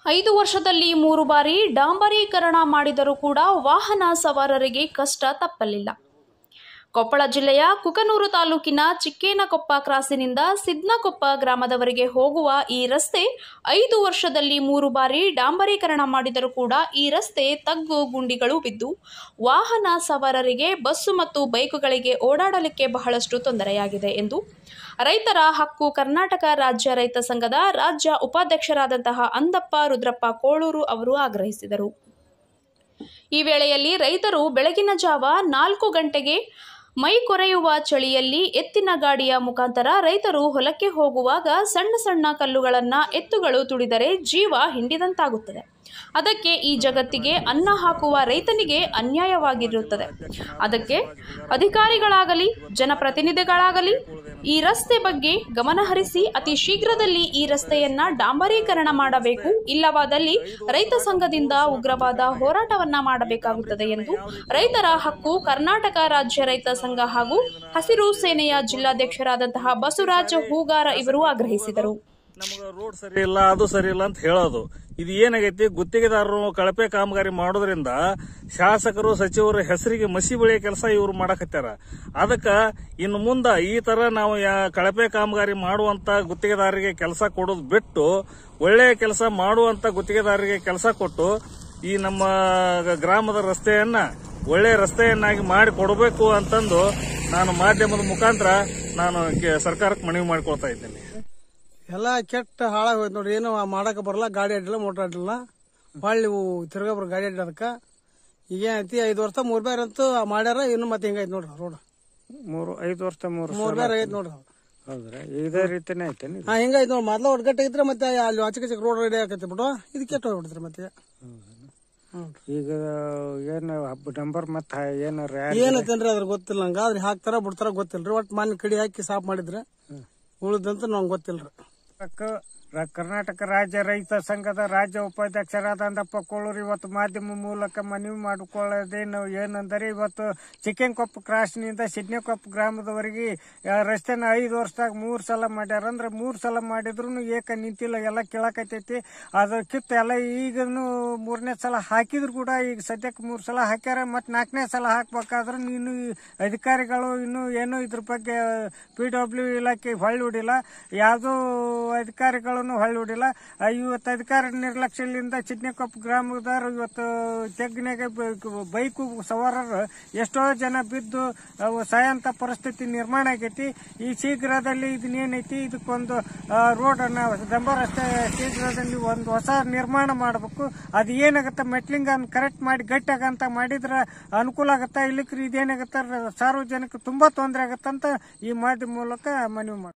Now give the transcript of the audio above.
ಐದು ವರ್ಷದಲ್ಲಿ ಮೂರು ಬಾರಿ ಡಾಂಬರೀಕರಣ ಮಾಡಿದರೂ ಕೂಡ ವಾಹನ ಸವಾರರಿಗೆ ಕಷ್ಟ ತಪ್ಪಲಿಲ್ಲ ಕೊಪ್ಪಳ ಜಿಲ್ಲೆಯ ಕುಕನೂರು ತಾಲೂಕಿನ ಚಿಕ್ಕೇನಕೊಪ್ಪ ಕ್ರಾಸಿನಿಂದ ಸಿದ್ನಕೊಪ್ಪ ಗ್ರಾಮದವರೆಗೆ ಹೋಗುವ ಈ ರಸ್ತೆ ಐದು ವರ್ಷದಲ್ಲಿ ಮೂರು ಬಾರಿ ಡಾಂಬರೀಕರಣ ಮಾಡಿದರೂ ಕೂಡ ಈ ರಸ್ತೆ ತಗ್ಗು ಗುಂಡಿಗಳು ಬಿದ್ದು ವಾಹನ ಸವಾರರಿಗೆ ಬಸ್ಸು ಮತ್ತು ಬೈಕುಗಳಿಗೆ ಓಡಾಡಲಿಕ್ಕೆ ಬಹಳಷ್ಟು ತೊಂದರೆಯಾಗಿದೆ ಎಂದು ರೈತರ ಹಕ್ಕು ಕರ್ನಾಟಕ ರಾಜ್ಯ ರೈತ ಸಂಘದ ರಾಜ್ಯ ಉಪಾಧ್ಯಕ್ಷರಾದಂತಹ ಅಂದಪ್ಪ ರುದ್ರಪ್ಪ ಕೋಳೂರು ಅವರು ಆಗ್ರಹಿಸಿದರು ಈ ವೇಳೆಯಲ್ಲಿ ರೈತರು ಬೆಳಗಿನ ಜಾವ ನಾಲ್ಕು ಗಂಟೆಗೆ ಮೈ ಕೊರೆಯುವ ಚಳಿಯಲ್ಲಿ ಎತ್ತಿನ ಗಾಡಿಯ ಮುಖಾಂತರ ರೈತರು ಹೊಲಕ್ಕೆ ಹೋಗುವಾಗ ಸಣ್ಣ ಸಣ್ಣ ಕಲ್ಲುಗಳನ್ನು ಎತ್ತುಗಳು ತುಳಿದರೆ ಜೀವ ಹಿಂಡಿದಂತಾಗುತ್ತದೆ ಅದಕ್ಕೆ ಈ ಜಗತ್ತಿಗೆ ಅನ್ನ ಹಾಕುವ ರೈತನಿಗೆ ಅನ್ಯಾಯವಾಗಿರುತ್ತದೆ ಅದಕ್ಕೆ ಅಧಿಕಾರಿಗಳಾಗಲಿ ಜನಪ್ರತಿನಿಧಿಗಳಾಗಲಿ ಈ ರಸ್ತೆ ಬಗ್ಗೆ ಗಮನಹರಿಸಿ ಅತಿ ಶೀಘ್ರದಲ್ಲಿ ಈ ರಸ್ತೆಯನ್ನ ಡಾಂಬರೀಕರಣ ಮಾಡಬೇಕು ಇಲ್ಲವಾದಲ್ಲಿ ರೈತ ಸಂಘದಿಂದ ಉಗ್ರವಾದ ಹೋರಾಟವನ್ನ ಮಾಡಬೇಕಾಗುತ್ತದೆ ಎಂದು ರೈತರ ಹಕ್ಕು ಕರ್ನಾಟಕ ರಾಜ್ಯ ರೈತ ಸಂಘ ಹಾಗೂ ಹಸಿರು ಸೇನೆಯ ಜಿಲ್ಲಾಧ್ಯಕ್ಷರಾದಂತಹ ಬಸವರಾಜ ಹೂಗಾರ ಇವರು ಆಗ್ರಹಿಸಿದರು ನಮಗೆ ರೋಡ್ ಸರಿ ಇಲ್ಲ ಅದು ಸರಿ ಇಲ್ಲ ಅಂತ ಹೇಳೋದು ಇದು ಏನಾಗೈತಿ ಗುತ್ತಿಗೆದಾರರು ಕಳಪೆ ಕಾಮಗಾರಿ ಮಾಡೋದ್ರಿಂದ ಶಾಸಕರು ಸಚಿವರ ಹೆಸರಿಗೆ ಮಸಿ ಬೆಳೆಯ ಕೆಲಸ ಇವರು ಮಾಡಕತ್ಯಾರ ಅದಕ್ಕ ಇನ್ನು ಮುಂದ ಈ ತರ ನಾವು ಯಾ- ಕಳಪೆ ಕಾಮಗಾರಿ ಮಾಡುವಂತ ಗುತ್ತಿಗೆದಾರರಿಗೆ ಕೆಲಸ ಕೊಡೋದು ಬಿಟ್ಟು ಒಳ್ಳೆಯ ಕೆಲಸ ಮಾಡುವಂತ ಗುತ್ತಿಗೆದಾರರಿಗೆ ಕೆಲಸ ಕೊಟ್ಟು ಈ ನಮ್ಮ ಗ್ರಾಮದ ರಸ್ತೆಯನ್ನ ಒಳ್ಳೆಯ ರಸ್ತೆಯನ್ನಾಗಿ ಮಾಡಿ ಕೊಡಬೇಕು ಅಂತಂದು ನಾನು ಮಾಧ್ಯಮದ ಮುಖಾಂತರ ನಾನು ಕೆ- ಸರ್ಕಾರಕ್ಕೆ ಮನವಿ ಮಾಡಿಕೊಳ್ತಾ ಇದ್ದೇನೆ ಎಲ್ಲ ಕೆಟ್ಟ ಹಾಳಾಗಿ ಹೋಯ್ತು ನೋಡ್ರಿ ಏನು ಮಾಡಕ್ ಬರಲ್ಲ ಗಾಡಿ ಅಡ್ಡಿಲ್ಲ ಮೋಟರ್ ಅಡ್ಡಿಲ್ಲ ಹೊಳ್ಳಿ ಇವು ತಿರ್ಗಾ ಬರೋ ಗಾಡಿ ಅಡ್ಡಿ ಅದಕ್ಕೆ ಈಗ ಏನೈತಿ ಐದು ವರ್ಷ ಮೂರ್ ಬೇರೆ ಅಂತೂ ಮಾಡ್ಯಾರ ಇನ್ನು ಮತ್ತೆ ಹಿಂಗೈತಿ ನೋಡ್ರಿ ರೋಡ್ ಮೂರು ಐದು ವರ್ಷ ಮೂರು ಮೂರ್ ಬೇರೆ ಆಗೈತಿ ನೋಡ್ರಿ ಹೌದ್ರಾ ಇದೇ ರೀತಿನೇ ಐತೇನಿ ಇದು? ಹಾ ಹಿಂಗೈತಿ ನೋಡಿ ಮೊದ್ಲ ಒಡ್ಗಟ್ಟ ಇದ್ರೆ ಮತ್ತೆ ಅಲ್ಲಿ ಆಚೆ ಚಿಕ್ಕ ರೋಡ್ ರೆಡಿ ಆಕೈತಿ ಬಿಟ್ಟು ಇದು ಕೆಟ್ಟ ಹೋಗ್ಬಿಡ್ತಾರೆ ಮತ್ತೆ ಹ್ಮ್ ಈಗ ಏನು ಹಬ್ಬ ನಂಬರ್ ಮತ್ತ ಏನು ರ್ಯಾಲಿ ಏನೈತೇನ್ರಿ ಅದ್ರ ಗೊತ್ತಿಲ್ಲ ನಂಗೆ ಆದ್ರೆ ಹಾಕ್ತಾರ ಬಿಡ್ತಾರ ಗೊತ್ತಿಲ್ರಿ ಒಟ್ ಮನೆ ಕಡಿ ಹಾಕಿ ಸಾಫ್ ಮಾಡಿದ್ರೆ ಉಳಿದಂತ ನಂಗೆ ಗೊತ್ತಿಲ್ರಿ ಕ- ರ- ಕರ್ನಾಟಕ ರಾಜ್ಯ ರೈತ ಸಂಘದ ರಾಜ್ಯ ಉಪಾಧ್ಯಕ್ಷರಾದಂದಪ್ಪ ಕೋಳೂರು ಇವತ್ತು ಮಾಧ್ಯಮ ಮೂಲಕ ಮನವಿ ಮಾಡಿಕೊಳ್ಳೋದೇನು ಏನಂದರೆ ಇವತ್ತು ಚಿಕ್ಕನಕೊಪ್ಪ ಕ್ರಾಸ್ನಿಂದ ಸಿಡ್ನೆಕೊಪ್ಪ ಗ್ರಾಮದವರೆಗೆ ಆ, ರಸ್ತೆನ ಐದು ವರ್ಷದಾಗ ಮೂರು ಸಲ ಮಾಡ್ಯಾರ ಅಂದ್ರೆ ಮೂರು ಸಲ ಮಾಡಿದ್ರು ಏಕ ನಿಂತಿಲ್ಲ ಎಲ್ಲ ಕೇಳಕತ್ತೈತಿ ಅದ್ರ ಕಿತ್ತು ಎಲ್ಲ ಈಗನು ಮೂರನೇ ಸಲ ಹಾಕಿದ್ರು ಕೂಡ ಈಗ ಸದ್ಯಕ್ಕೆ ಮೂರು ಸಲ ಹಾಕ್ಯಾರ ಮತ್ತು ನಾಲ್ಕನೇ ಸಲ ಹಾಕ್ಬೇಕಾದ್ರೂ ಇನ್ನು ಈ ಅಧಿಕಾರಿಗಳು ಇನ್ನು ಏನು ಇದ್ರ ಬಗ್ಗೆ ಪಿ ಡಬ್ಲ್ಯೂ ಇಲಾಖೆ ಹೊಳ್ಳಿ ಹೊಡಿಲ್ಲ ಯಾವುದೋ ಅಧಿಕಾರಿಗಳನ್ನು ಹೊಳ್ಳಿ ಹೊಡಿಲ್ಲ ಆ, ಇವತ್ತು ಅಧಿಕಾರಿ ನಿರ್ಲಕ್ಷ್ಯದಿಂದ ಚಿಡ್ನೆಕೊಪ್ಪ ಗ್ರಾಮದವರು ಇವತ್ತು ಜಗ್ನಾಗ ಬೈಕು ಸವಾರರು ಎಷ್ಟೋ ಜನ ಬಿದ್ದು ಅವು ಸಾಯಂತ ಪರಿಸ್ಥಿತಿ ನಿರ್ಮಾಣ ಆಗೈತಿ ಈ ಶೀಘ್ರದಲ್ಲಿ ಇದನ್ನೇನೈತಿ ಇದಕ್ಕೊಂದು ರೋಡ್ ಅನ್ನ ಡಂಬರ್ ರಸ್ತೆ ಶೀಘ್ರದಲ್ಲಿ ಒಂದು ಹೊಸ ನಿರ್ಮಾಣ ಮಾಡಬೇಕು ಅದು ಏನಾಗತ್ತ ಮೆಟ್ಲಿಂಗ್ ಅನ್ನು ಕರೆಕ್ಟ್ ಮಾಡಿ ಗಟ್ಟಿಯಾಗಂತ ಮಾಡಿದ್ರೆ ಅನುಕೂಲ ಆಗತ್ತ ಇಲ್ಲಿಕ್ರಿ ಇದೇನಾಗತ್ತ ಸಾರ್ವಜನಿಕ ತುಂಬಾ ತೊಂದರೆ ಆಗತ್ತಂತ ಈ ಮಾಧ್ಯಮ ಮೂಲಕ ಮನವಿ ಮಾಡಿ